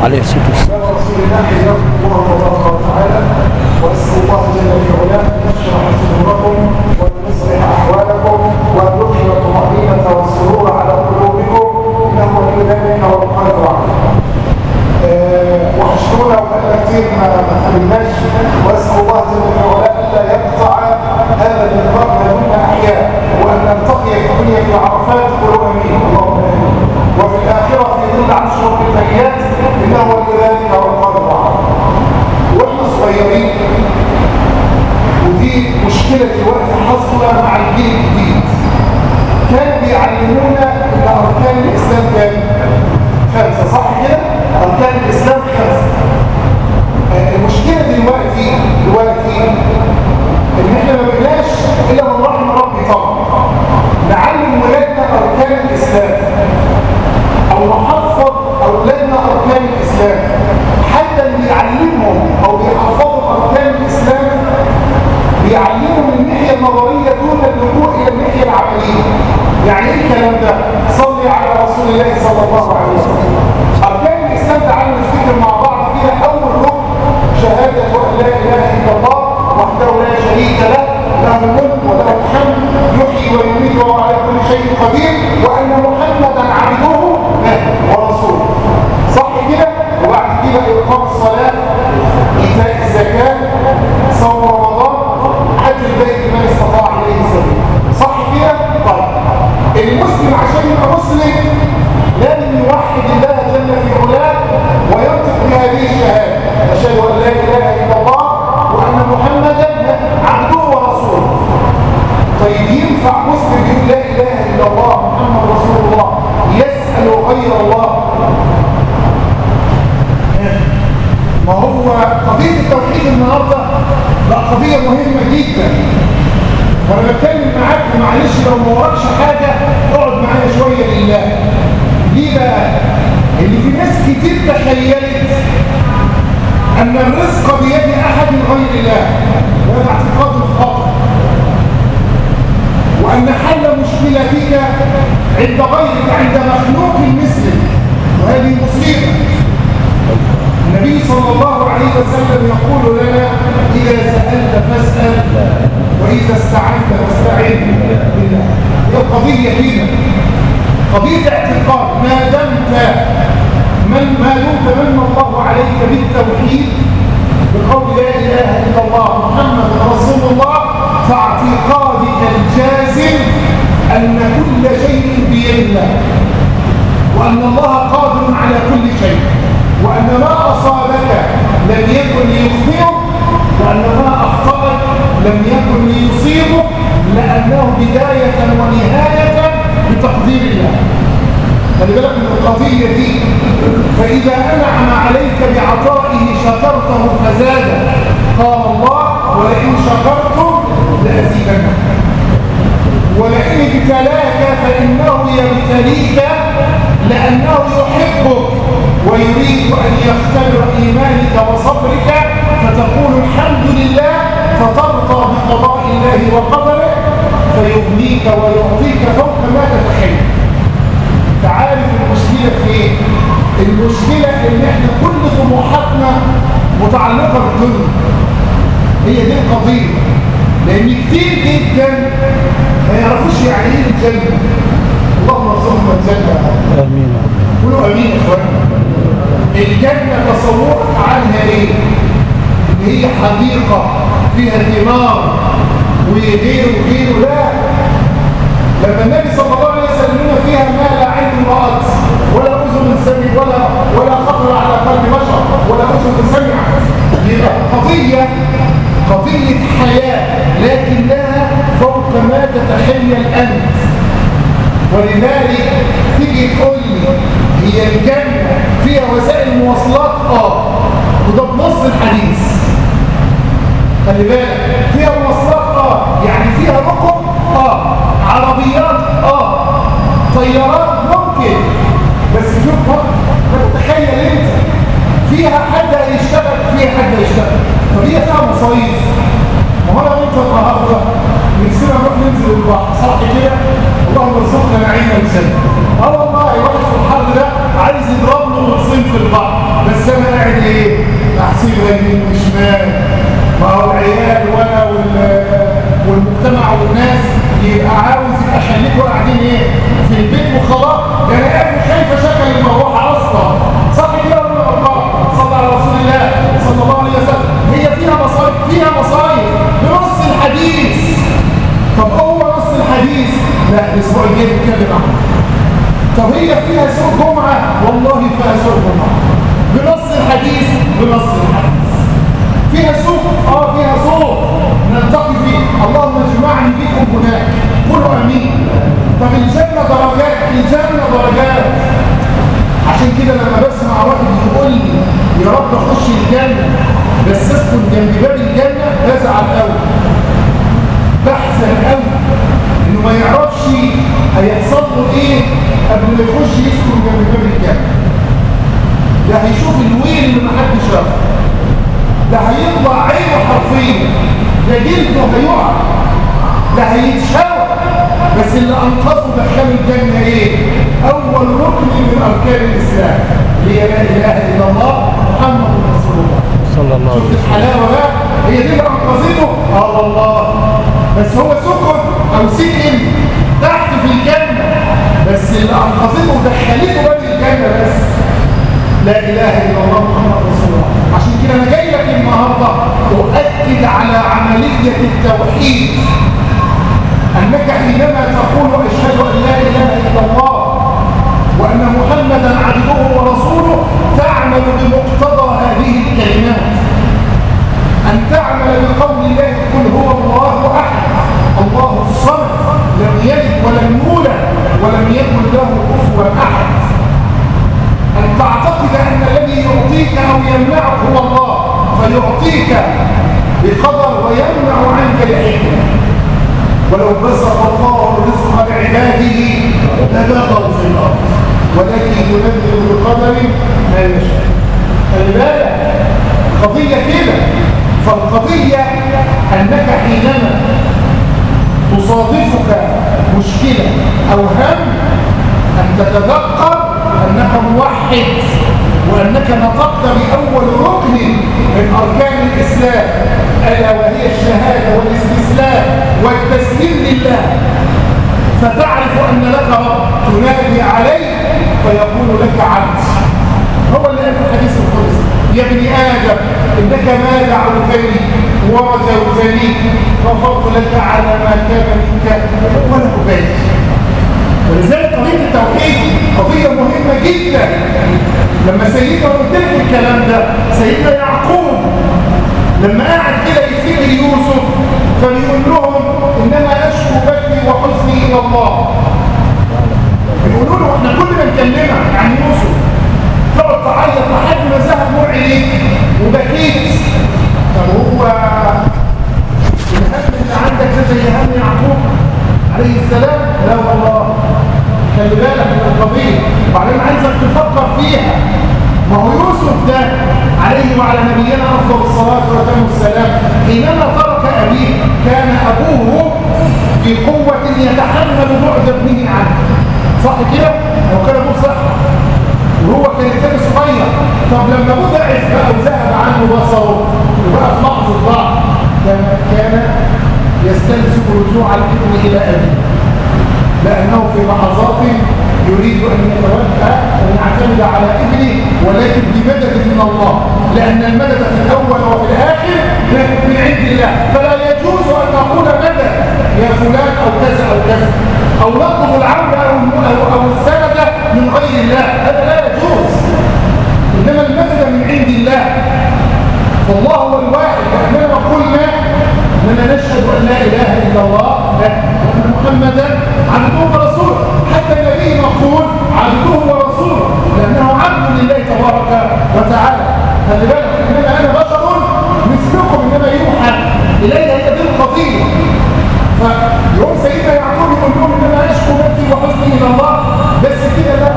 عليه الصلاة والسلام رسول الله يرحمه الله تبارك وتعالى واسال الله جل في علاه ان يشرح صدوركم وان يصلح احوالكم وان يدخل الطمانينه والسرور على قلوبكم انه ولي ذلك والقادر عليه. آه، وحشتونا وبقالنا كتير ما ما قابلناش واسال الله جل في علاه الا يقطع هذا اللقاء ما دمنا احياء وان نلتقي في الدنيا في عرفات قلوب امين اللهم امين وفي الاخره في ظل عشر بالبيات انه ولي ذلك والقادر عليه. واحنا صغيرين ودي مشكله دلوقتي حاصله مع الجيل الجديد كانوا بيعلمونا ان اركان الاسلام كام؟ خمسه صح كده؟ اركان الاسلام خمسه آه، المشكله دلوقتي دلوقتي ان احنا ما بقيناش الا من رحم ربي طبعا نعلم ولادنا اركان الاسلام او نحفظ اولادنا اركان الاسلام حتى اللي بيعلمهم او بيحفظوا اركان الاسلام بيعلمهم من الناحيه النظريه دون اللجوء الى الناحيه العمليه يعني ايه الكلام ده صلي على رسول الله صلى الله عليه وسلم اركان الاسلام تعالوا نفتكر مع بعض كده اول ركن شهاده ان لا اله الا الله وحده لا شريك له له الملك وله الحمد يحيي ويميت وهو على كل شيء قدير وان محمدا عبده ورسوله صح كده وبعد كده اقام الصلاه ايتاء الزكاه صوم رمضان حج البيت لمن استطاع اليه سبيلا صح كده طيب المسلم عشان يبقى مسلم لازم يوحد الله جل في علاه وينطق بهذه الشهاده اشهد ان لا اله الا الله وان محمدا عبده ورسوله طيب ينفع مسلم يقول لا اله الا الله محمد رسول الله يسال غير الله ما هو قضيه التوحيد النهارده لا قضيه مهمه جدا وانا بتكلم معاك معلش لو ما وراكش حاجه اقعد معايا شويه لله ليه بقى ان في ناس كتير تخيلت ان الرزق بيد احد غير الله وهذا اعتقاد خاطئ وان حل مشكلتك عند غيرك عند مخلوق مثلك وهذه مصيبه النبي صلى الله عليه وسلم يقول لنا إذا سألت فاسأل وإذا استعنت فاستعن بالله هي القضية كده قضية اعتقاد ما دمت من ما دمت من الله عليك بالتوحيد بقول لا إله إلا الله محمد رسول الله فاعتقادك الجازم أن كل شيء بيد الله وأن الله قادر على كل شيء وأن ما أصابك لم يكن ليخطئك وأن ما أخطأك لم يكن ليصيبك لأنه بداية ونهاية بتقدير الله خلي بالك من القضية دي فإذا أنعم عليك بعطائه شكرته فزادك قال الله ولئن شكرتم لأزيدنكم ولئن ابتلاك فإنه يبتليك لأنه يحبك ويريد أن يختبر إيمانك وصبرك فتقول الحمد لله فترضى بقضاء الله وقدره فيغنيك ويعطيك فوق ما تتخيل تعالف المشكلة في ايه؟ المشكلة ان احنا كل طموحاتنا متعلقة بالدنيا هي دي القضية لان كتير جدا ما يعرفوش يعني ايه الجنة اللهم ارزقنا الجنة آمين قولوا امين يا اخوانا الجنة تصورك عنها ايه ان هي حديقة فيها ثمار وغيره وغيره لا لما النبي صلى الله عليه وسلم لنا فيها ما لا عين رأت ولا أذن سمع ولا ولا خطر على قلب بشر ولا أذن سمعت يبقى قضية قضية حياة لكنها فوق ما تتخيل أنت ولذلك تيجي تقول لي هي الجنة فيها وسائل مواصلات اه وده بنص الحديث خلي بالك فيها مواصلات اه يعني فيها ركب اه عربيات اه طيارات ممكن بس في وقت ما تتخيل انت فيها حد هيشتغل فيها حد هيشتغل طب هي فيها مصايف ما هو انا وانت النهارده نفسنا نروح ننزل البحر صح كده اللهم ارزقنا نعيم الجنه اه والله واحد في الحر ده عايز يضرب له نصين في البحر بس صبغه يمين وشمال ما هو العيال وانا والمجتمع والناس يبقى عاوز يبقى خليكوا قاعدين ايه في البيت وخلاص ده انا قاعد شايفه شكل المروحه اصلا صح كده ولا الله صلى على رسول الله صلى الله عليه وسلم هي فيها مصايب فيها مصايب بنص الحديث طب هو نص الحديث لا الاسبوع الجاي نتكلم عنه طب هي فيها سوق جمعه والله فيها سوق جمعه بنص الحديث بنص الحديث فيها سوق اه فيها سوق نلتقي فيه اللهم اجمعني بكم هناك قولوا امين طب الجنه درجات الجنه درجات عشان كده لما بسمع واحد يقول لي يا رب اخش الجنه بس اسكن جنب باب الجنه بزعل قوي بحزن قوي انه ما يعرفش هيحصل له ايه قبل ما يخش يسكن جنب باب الجنه ده هيشوف الويل اللي محدش شافه ده هيطلع عينه حرفيا ده جلده هيقع ده هيتشوى بس اللي انقذه دخله الجنه ايه اول ركن من اركان الاسلام اللي هي لا اله الا الله محمد رسول الله صلى الله عليه شفت وسلم الحلاوه بقى هي دي اللي انقذته اه والله بس هو سكن او سكن تحت في الجنه بس اللي انقذته ودخلته باب الجنه بس لا اله الا الله محمد رسول الله عشان كده انا جاي لك النهارده اؤكد على عمليه التوحيد انك حينما تقول اشهد ان لا اله الا الله وان محمدا عبده ورسوله تعمل بمقتضى هذه الكلمات ان تعمل بقول الله قل هو الله احد الله الصمد لم يلد ولم يولد ولم يكن له كفوا احد أن تعتقد أن الذي يعطيك أو يمنعك هو الله فيعطيك بقدر ويمنع عنك لحكمة ولو بسط الله الرزق لعباده لبغوا في الأرض ولكن ينزل بقدر ما يشاء خلي بالك قضية كده فالقضية أنك حينما تصادفك مشكلة أو هم أن تتذكر أنك موحد وأنك نطقت بأول ركن من أركان الإسلام ألا وهي الشهادة والاستسلام والتسليم لله فتعرف أن لك رب تنادي عليه فيقول لك عبد هو اللي قال في الحديث القدسي يا ابن آدم إنك ما دعوتني ورجوتني غفرت لك على ما كان منك ولا أبالي ولذلك قضية التوحيد قضية مهمة جدا لما سيدنا قلت لكم الكلام ده سيدنا يعقوب لما قاعد كده يفتكر يوسف فبيقول لهم انما اشكو بكي وحزني الى الله بيقولوا له احنا كل ما نكلمك عن يوسف تقعد تعيط لحد ما ذهب نور عينيك وبكيت طب هو الهم اللي عندك ده زي هم يعقوب عليه السلام لا والله خلي بالك من القضيه وبعدين عايزك تفكر فيها ما هو يوسف ده عليه وعلى نبينا افضل الصلاه واتم السلام حينما ترك ابيه كان ابوه في قوه يتحمل بعد ابنه عنه صح كده؟ هو كان ابوه صح وهو كان الثاني صغير طب لما ابوه ضعف بقى وذهب عنه بصره وبقى في لحظه ضعف كان كان يستلزم رجوع الابن الى ابيه لانه في لحظات يريد ان يتوجه ان يعتمد على ابنه ولكن بمدد من الله لان المدد في الاول وفي الاخر من عند الله فلا يجوز ان نقول مدد يا فلان او كذا او كذا او نطلب العون او او, أو السند من غير الله هذا لا يجوز انما المدد من عند الله فالله هو الواحد لاننا قلنا اننا نشهد ان لا اله الا الله وان محمدا عبده ورسوله حتى النبي نقول عبده ورسوله لانه عبد لله تبارك وتعالى خلي بالك انما انا بشر مثلكم انما يوحى الي هي دي القضيه فيوم سيدنا يعقوب يقول لهم انما اشكو بكي وحزني الى الله بس كده لا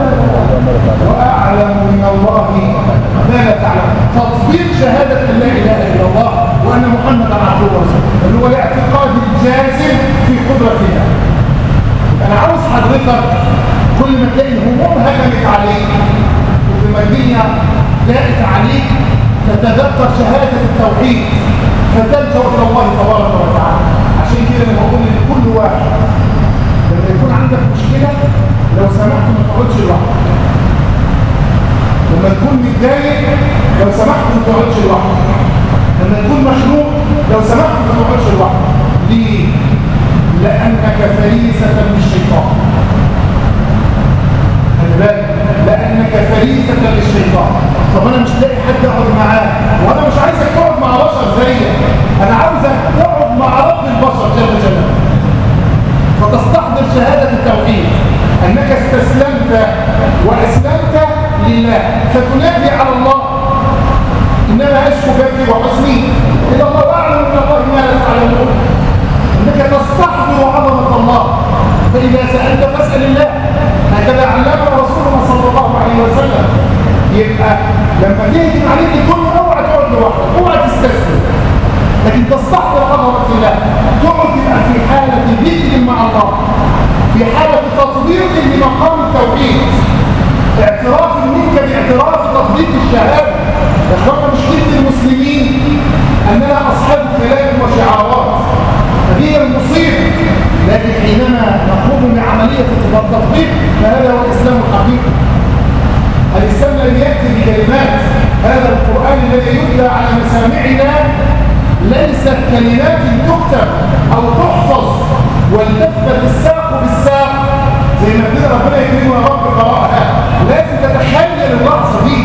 واعلم من الله ما لا تعلم تطبيق شهاده ان لا اله الا الله وان محمدا عبده ورسوله اللي هو الاعتقاد الجازم في قدره الله انا عاوز حضرتك كل ما تلاقي الهموم هجمت عليك وكل ما الدنيا ضاقت عليك تتذكر شهادة التوحيد فتلجأ إلى الله تبارك وتعالى عشان كده أنا بقول لكل واحد لما يكون عندك مشكلة لو سمحت ما تقعدش لوحدك لما تكون متضايق لو سمحت ما تقعدش لوحدك لما تكون مخنوق لو سمحت ما تقعدش لوحدك ليه؟ لأنك فريسة للشيطان خلي بالك لأنك فريسة للشيطان طب أنا مش لاقي حد أقعد معاه وأنا مش عايزك تقعد مع بشر زيك أنا عاوزك تقعد مع رب البشر جل جلاله فتستحضر شهادة التوحيد أنك استسلمت وأسلمت لله فتنادي على الله إنما أشكو بثي وحسني إلى الله أعلم من الله ما لا تعلمون انك تستحضر عظمه الله فاذا سالت فاسال الله هكذا علمنا رسولنا صلى الله عليه وسلم يبقى لما تهجم عليك الدنيا اوعى تقعد لوحدك اوعى تستسلم لكن تستحضر عظمه الله تقعد تبقى في حاله ذكر مع الله في حاله تطبيق لمقام التوحيد اعتراف منك باعتراف تطبيق الشهاده يا اخوانا مشكله المسلمين اننا اصحاب كلام وشعارات هي المصيبة لكن حينما نقوم بعملية التطبيق فهذا هو الإسلام الحقيقي الإسلام لم يأتي بكلمات هذا القرآن الذي يتلى على مسامعنا ليست كلمات تكتب أو تحفظ ولتثبت الساق بالساق زي ما كده ربنا يكرمه يا رب قراءها لازم تتخيل اللحظة دي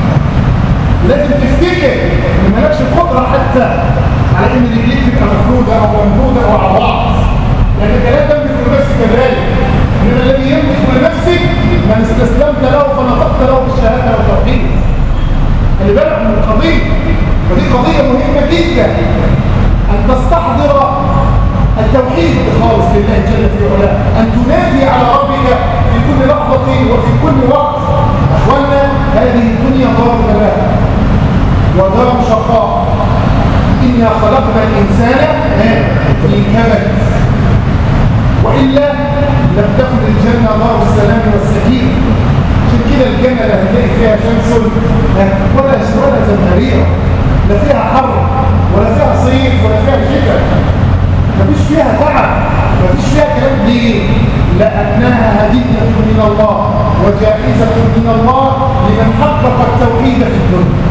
لازم تفتكر ان مالكش القدرة حتى على ان رجليك تبقى مفروده او ممدوده او على بعض لان الكلام ده يملك لنفسك كذلك انما الذي يملك لنفسك من استسلمت له فنطقت له بالشهاده والتوحيد خلي بالك من القضيه ودي قضيه مهمه جدا ان تستحضر التوحيد الخالص لله جل في علاه ان تنادي على ربك في كل لحظه وفي كل وقت اخوانا هذه الدنيا دار بلاء ودار شقاء إنا خلقنا الإنسان في كبد وإلا لم تكن الجنة دار السلام والسكينة عشان كده الجنة لا هتلاقي فيها شمس ولا ولا زمهرية لا فيها حر ولا فيها صيف ولا فيها شتاء مفيش فيها تعب مفيش فيها كلام ليه لأنها هدية من الله وجائزة من الله لمن حقق التوحيد في الدنيا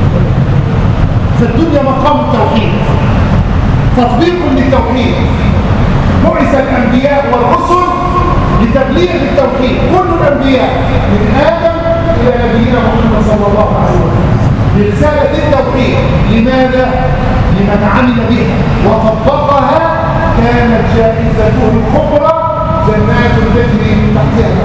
فالدنيا مقام التوحيد تطبيق للتوحيد بعث الأنبياء والرسل لتبليغ التوحيد كل الأنبياء من آدم إلى نبينا محمد صلى الله عليه وسلم برسالة التوحيد لماذا؟ لمن عمل بها وطبقها كانت جائزته الكبرى جنات تجري من تحتها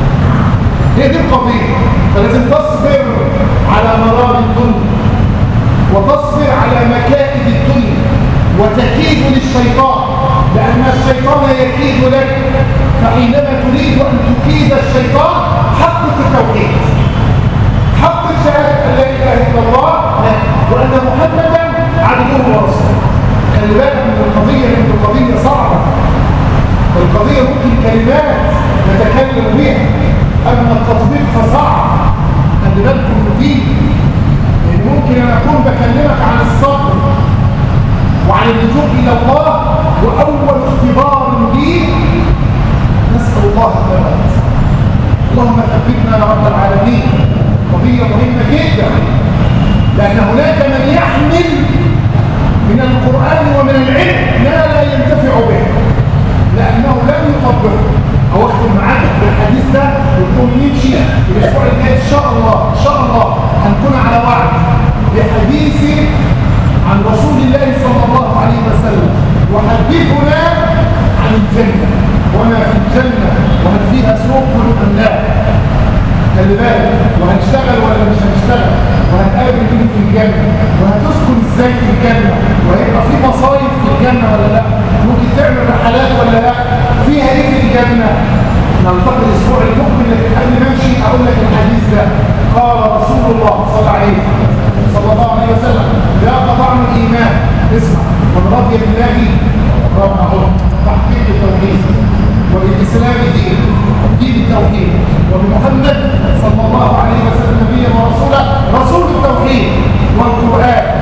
هي دي القضية فلازم تصبر على مرار الدنيا وتصبر على مكائد الدنيا وتكيد للشيطان لأن الشيطان يكيد لك فحينما تريد أن تكيد الشيطان حقق التوحيد حقق شهادة أن لا إله إلا الله وأن محمدا عبده ورسوله خلي بالك من القضية لأن القضية صعبة القضية ممكن كلمات نتكلم بها أما التطبيق فصعب خلي بالكم دي لأن ممكن أن أكون بكلمك عن الصبر وعن اللجوء إلى الله وأول اختبار لي نسأل الله الثبات اللهم ثبتنا يا رب العالمين قضية مهمة جدا لأن هناك من يحمل من القرآن ومن العلم ما لا ينتفع به لأنه لم يطبقه أو أختم معاك بالحديث ده ونقوم نمشي الأسبوع الجاي إن شاء الله إن شاء الله هنكون على وعد بحديث عن رسول الله صلى الله عليه وسلم وحديثنا عن الجنة وما في الجنة وهل فيها سوق أم لا خلي بالك وهنشتغل ولا مش هنشتغل وهنقابل مين في الجنة وهتسكن ازاي في الجنة وهيبقى في مصايف في الجنة ولا لا ممكن تعمل رحلات ولا لا فيها ايه في الجنة نلتقي الاسبوع المقبل لكن قبل ما امشي اقول لك الحديث ده قال رسول الله صلى الله عليه صلى الله عليه وسلم ذاق طعم الايمان اسمع من رضي بالله ربه تحقيق التوحيد وبالاسلام دين دين التوحيد وبمحمد صلى الله عليه وسلم نبيا ورسولا رسول التوحيد والقران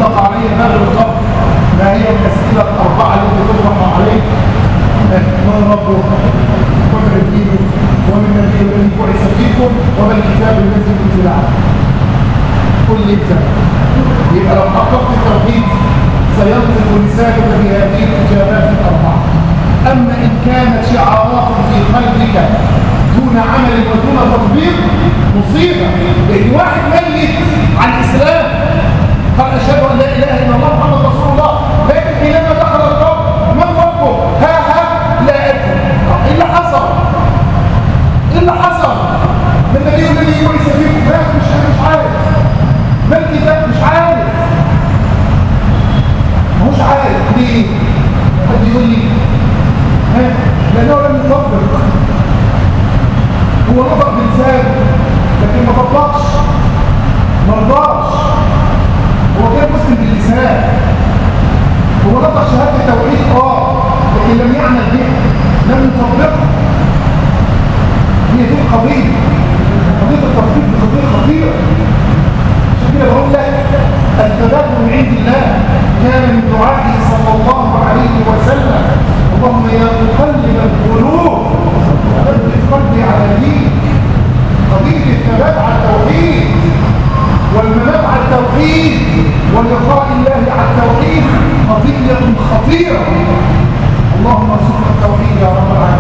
أغلق علي باب القبر ما هي الأسئلة الأربعة التي تطرح عليك من ربك ومن دينك ومن النبي الذي بعث فيكم وما الكتاب الذي أنزل عليك كل انت يبقى لو حققت التوحيد سينطق لسانك بهذه الإجابات الأربعة أما إن كانت شعارات في قلبك دون عمل ودون تطبيق مصيبة لأن واحد ميت عن الإسلام قال أشهد أن لا إله إلا الله محمد رسول الله لكن حينما دخل الرب من ربه ها ها لا أدري إيه اللي حصل إيه اللي حصل من النبي الذي يورث فيكم لا مش مش عارف ما الكتاب مش عارف مش عارف ليه حد يقول لي ها لأنه لم يطبق هو نطق بلسانه لكن ما طبقش ما رضاش هو كان مسلم باللسان هو نطق شهاده التوحيد اه لكن لم يعمل بها لم يطبقها هي دي القضيه قضيه التطبيق دي قضيه خطيره عشان كده بقول لك الثبات من عند الله كان من دعائه صلى الله عليه وسلم اللهم يا مقلب القلوب ثبت قلبي على دينك قضيه الثبات على التوحيد والمنام على التوحيد ولقاء الله على التوحيد قضيه خطيره اللهم ارزقنا التوحيد يا رب العالمين